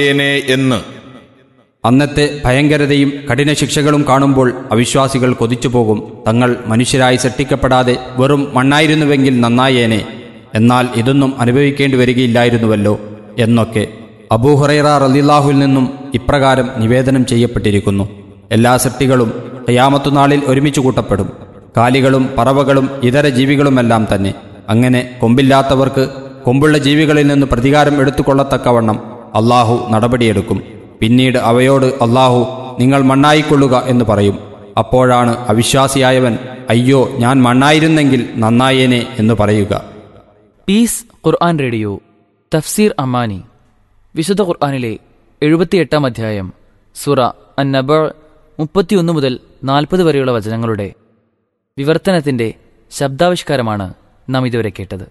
േനെ എന്ന് അന്നത്തെ ഭയങ്കരതയും കഠിന ശിക്ഷകളും കാണുമ്പോൾ അവിശ്വാസികൾ കൊതിച്ചുപോകും തങ്ങൾ മനുഷ്യരായി സൃഷ്ടിക്കപ്പെടാതെ വെറും മണ്ണായിരുന്നുവെങ്കിൽ നന്നായേനെ എന്നാൽ ഇതൊന്നും അനുഭവിക്കേണ്ടി വരികയില്ലായിരുന്നുവല്ലോ എന്നൊക്കെ അബൂഹുറൈറ റലില്ലാഹുവിൽ നിന്നും ഇപ്രകാരം നിവേദനം ചെയ്യപ്പെട്ടിരിക്കുന്നു എല്ലാ സൃഷ്ടികളും ഖിയാമത്തുനാളിൽ ഒരുമിച്ച് കൂട്ടപ്പെടും കാലികളും പറവകളും ഇതര ജീവികളുമെല്ലാം തന്നെ അങ്ങനെ കൊമ്പില്ലാത്തവർക്ക് കൊമ്പുള്ള ജീവികളിൽ നിന്ന് പ്രതികാരം എടുത്തുകൊള്ളത്തക്കവണ്ണം അള്ളാഹു നടപടിയെടുക്കും പിന്നീട് അവയോട് അള്ളാഹു നിങ്ങൾ മണ്ണായിക്കൊള്ളുക എന്ന് പറയും അപ്പോഴാണ് അവിശ്വാസിയായവൻ അയ്യോ ഞാൻ മണ്ണായിരുന്നെങ്കിൽ നന്നായേനെ എന്ന് പറയുക പീസ് ഖുർആൻ റേഡിയോ തഫ്സീർ അമാനി വിശുദ്ധ ഖുർആനിലെ എഴുപത്തിയെട്ടാം അധ്യായം സുറ അന്നബ മുപ്പത്തിയൊന്ന് മുതൽ നാൽപ്പത് വരെയുള്ള വചനങ്ങളുടെ വിവർത്തനത്തിന്റെ ശബ്ദാവിഷ്കാരമാണ് നാം ഇതുവരെ കേട്ടത്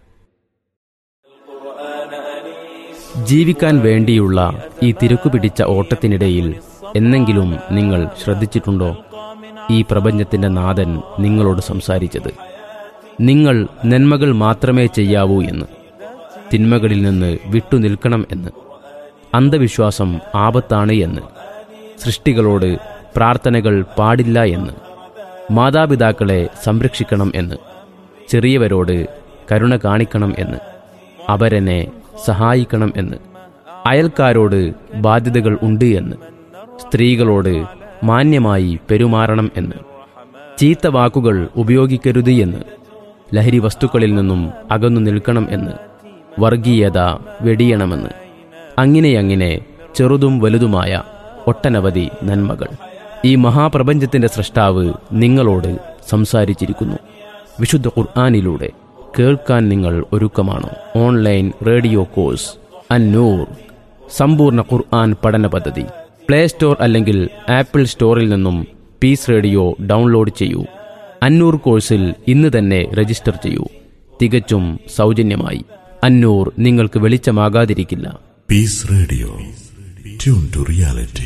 ജീവിക്കാൻ വേണ്ടിയുള്ള ഈ തിരക്കുപിടിച്ച ഓട്ടത്തിനിടയിൽ എന്നെങ്കിലും നിങ്ങൾ ശ്രദ്ധിച്ചിട്ടുണ്ടോ ഈ പ്രപഞ്ചത്തിന്റെ നാഥൻ നിങ്ങളോട് സംസാരിച്ചത് നിങ്ങൾ നന്മകൾ മാത്രമേ ചെയ്യാവൂ എന്ന് തിന്മകളിൽ നിന്ന് വിട്ടുനിൽക്കണം എന്ന് അന്ധവിശ്വാസം ആപത്താണ് എന്ന് സൃഷ്ടികളോട് പ്രാർത്ഥനകൾ പാടില്ല എന്ന് മാതാപിതാക്കളെ സംരക്ഷിക്കണം എന്ന് ചെറിയവരോട് കരുണ കാണിക്കണം എന്ന് അവരെന്നെ സഹായിക്കണം എന്ന് അയൽക്കാരോട് ബാധ്യതകൾ ഉണ്ട് എന്ന് സ്ത്രീകളോട് മാന്യമായി പെരുമാറണം എന്ന് ചീത്ത വാക്കുകൾ ഉപയോഗിക്കരുത് എന്ന് ലഹരി വസ്തുക്കളിൽ നിന്നും അകന്നു നിൽക്കണം എന്ന് വർഗീയത വെടിയണമെന്ന് അങ്ങനെ അങ്ങനെ ചെറുതും വലുതുമായ ഒട്ടനവധി നന്മകൾ ഈ മഹാപ്രപഞ്ചത്തിന്റെ സൃഷ്ടാവ് നിങ്ങളോട് സംസാരിച്ചിരിക്കുന്നു വിശുദ്ധ ഖുർആാനിലൂടെ കേൾക്കാൻ നിങ്ങൾ ഒരുക്കമാണോ ഓൺലൈൻ റേഡിയോ കോഴ്സ് അന്നൂർ സമ്പൂർണ്ണ ഖുർആൻ പഠന പദ്ധതി പ്ലേ സ്റ്റോർ അല്ലെങ്കിൽ ആപ്പിൾ സ്റ്റോറിൽ നിന്നും പീസ് റേഡിയോ ഡൗൺലോഡ് ചെയ്യൂ അന്നൂർ കോഴ്സിൽ ഇന്ന് തന്നെ രജിസ്റ്റർ ചെയ്യൂ തികച്ചും സൗജന്യമായി അന്നൂർ നിങ്ങൾക്ക് വെളിച്ചമാകാതിരിക്കില്ല Peace Radio. Tune to reality.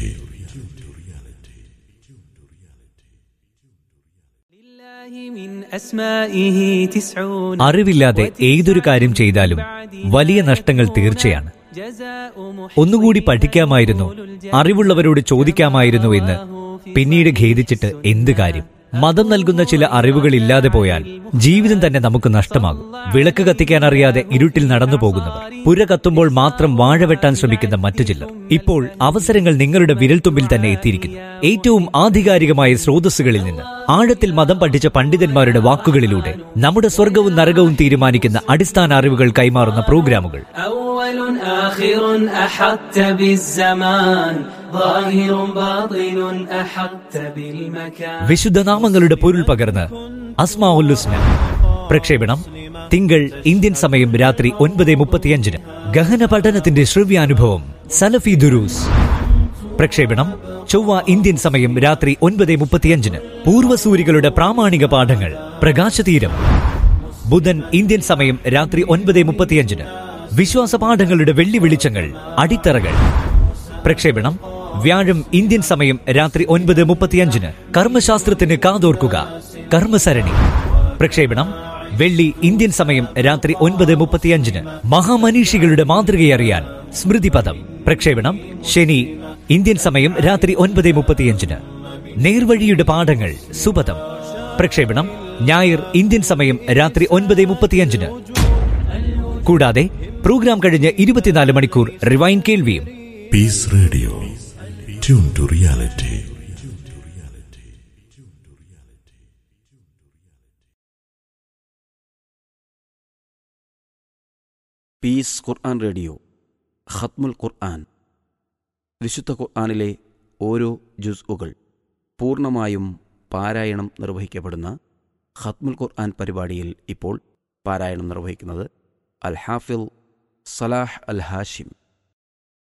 അറിവില്ലാതെ ഏതൊരു കാര്യം ചെയ്താലും വലിയ നഷ്ടങ്ങൾ തീർച്ചയാണ് ഒന്നുകൂടി പഠിക്കാമായിരുന്നു അറിവുള്ളവരോട് ചോദിക്കാമായിരുന്നു എന്ന് പിന്നീട് ഖേദിച്ചിട്ട് എന്ത് കാര്യം മതം നൽകുന്ന ചില അറിവുകൾ ഇല്ലാതെ പോയാൽ ജീവിതം തന്നെ നമുക്ക് നഷ്ടമാകും വിളക്ക് കത്തിക്കാൻ അറിയാതെ ഇരുട്ടിൽ നടന്നു പോകുന്നവർ പുര കത്തുമ്പോൾ മാത്രം വാഴ വെട്ടാൻ ശ്രമിക്കുന്ന മറ്റു ചിലർ ഇപ്പോൾ അവസരങ്ങൾ നിങ്ങളുടെ വിരൽത്തുമ്പിൽ തന്നെ എത്തിയിരിക്കുന്നു ഏറ്റവും ആധികാരികമായ സ്രോതസ്സുകളിൽ നിന്ന് ആഴത്തിൽ മതം പഠിച്ച പണ്ഡിതന്മാരുടെ വാക്കുകളിലൂടെ നമ്മുടെ സ്വർഗവും നരകവും തീരുമാനിക്കുന്ന അടിസ്ഥാന അറിവുകൾ കൈമാറുന്ന പ്രോഗ്രാമുകൾ أول آخر أحطت بالزمان ظاهر باطن أحطت بالمكان വിശുദ്ധ നാമങ്ങളുടെ പൊരുൾ പകർന്ന് അസ്മാഉല്ലുസ്ന പ്രക്ഷേപണം തിങ്കൾ ഇന്ത്യൻ സമയം രാത്രി ഒൻപത് മുപ്പത്തിയഞ്ചിന് ഗഹന പഠനത്തിന്റെ ശ്രവ്യാനുഭവം സലഫി ദുരൂസ് പ്രക്ഷേപണം ചൊവ്വ ഇന്ത്യൻ സമയം രാത്രി ഒൻപത് മുപ്പത്തിയഞ്ചിന് പൂർവ്വസൂരികളുടെ പ്രാമാണിക പാഠങ്ങൾ പ്രകാശതീരം ബുധൻ ഇന്ത്യൻ സമയം രാത്രി ഒൻപത് മുപ്പത്തിയഞ്ചിന് വിശ്വാസ പാഠങ്ങളുടെ വെള്ളി വെളിച്ചങ്ങൾ അടിത്തറകൾ പ്രക്ഷേപണം വ്യാഴം ഇന്ത്യൻ സമയം രാത്രി ഒൻപത് മുപ്പത്തിയഞ്ചിന് കർമ്മശാസ്ത്രത്തിന് കാതോർക്കുക കർമ്മസരണി പ്രക്ഷേപണം വെള്ളി ഇന്ത്യൻ സമയം രാത്രി ഒൻപത് മുപ്പത്തിയഞ്ചിന് മഹാമനീഷികളുടെ മാതൃകയറിയാൻ സ്മൃതിപദം പ്രക്ഷേപണം ശനി ഇന്ത്യൻ സമയം രാത്രി ഒൻപത് മുപ്പത്തിയഞ്ചിന് നേർവഴിയുടെ പാഠങ്ങൾ സുപദം പ്രക്ഷേപണം ഞായർ ഇന്ത്യൻ സമയം രാത്രി ഒൻപത് മുപ്പത്തിയഞ്ചിന് കൂടാതെ പ്രോഗ്രാം കഴിഞ്ഞ് ഇരുപത്തിനാല് മണിക്കൂർ റിവൈൻ കേൾവിയും Peace Radio. Tune to reality. Peace Quran radio ഖത്മുൽ ഖുർആൻ വിശുദ്ധ ഖുർആനിലെ ഓരോ ജുസ്ഉകൾ പൂർണ്ണമായും പാരായണം നിർവഹിക്കപ്പെടുന്ന ഖത്മുൽ ഖുർആൻ പരിപാടിയിൽ ഇപ്പോൾ പാരായണം നിർവഹിക്കുന്നത് അൽ ഹാഫിൽ സലാഹ് അൽ ഹാഷിം